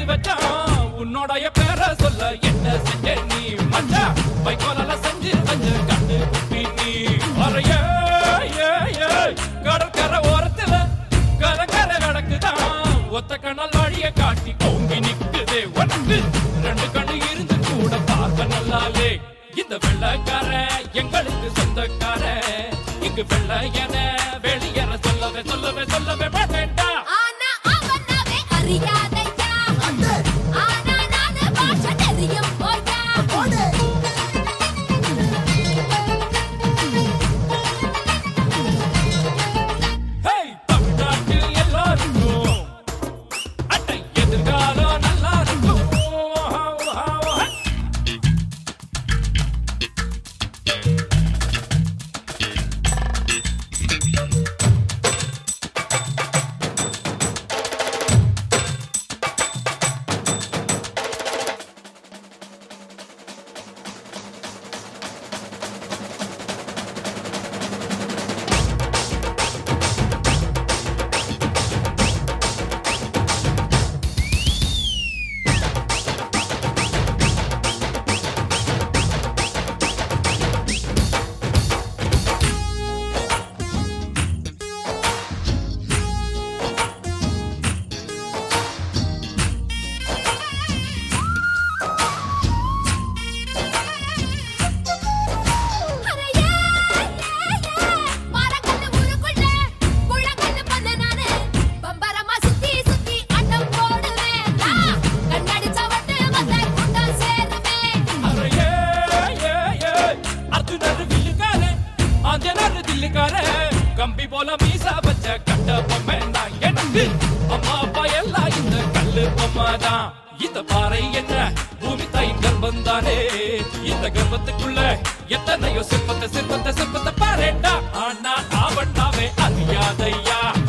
எடுத்து வச்சான் உன்னோடைய பேரை சொல்ல என்ன செஞ்ச நீ மச்சா வைக்கோலால செஞ்சு வஞ்ச கண்டு குப்பி நீ அறைய கடற்கரை ஓரத்துல கலக்கரை நடக்குதான் ஒத்த கண்ணால் வழிய காட்டி ஓங்கி நிக்குதே உனக்கு ரெண்டு கண்ணு இருந்து கூட பார்க்க நல்லாலே இந்த வெள்ளக்கார எங்களுக்கு சொந்தக்கார இங்கு வெள்ள என வெளியேற சொல்லவே சொல்லவே சொல்லவே மாட்டேன்டா ஆனா அவனாவே அறியாதையா ஆனா நானு பாஷ தெரியும் போயா ஹேய் தமிழ்நாட்டில் எல்லாருக்கும் அட்டை எதிர்காலம் நல்லா இருக்கும் ஓஹா, ஓஹா, ஓஹா. அரையே மரக்கல்லு ஊருக்குள்ள குழக்கல்லு பண்ண நானு பம்பரமா சுத்தி சுத்தி ஆட்டம் போடுவேன் நான் கண்ணாடி சவட்டு வந்த கூட்டம் சேருவேன் அरे ये ये ये அர்ஜுனர் வில்லுக்காரே ஆஞ்சனர் தில்லுக்காரே கம்பி போல மீசா வச்ச கட்ட பொம்மை நான் எனக்கு அம்மா அப்பா எல்லாம் இந்த கல்லு பொம்மை தான் இந்த பாறை என்ன பூமி தாயின் கர்ப்பம் தானே இந்த கர்ப்பத்துக்குள்ள எத்தனையோ சிற்பத்தை சிற்பத்தை சிற்பத்தை பாருடா ஆனா ஆவண்ணாவே அறியாதையா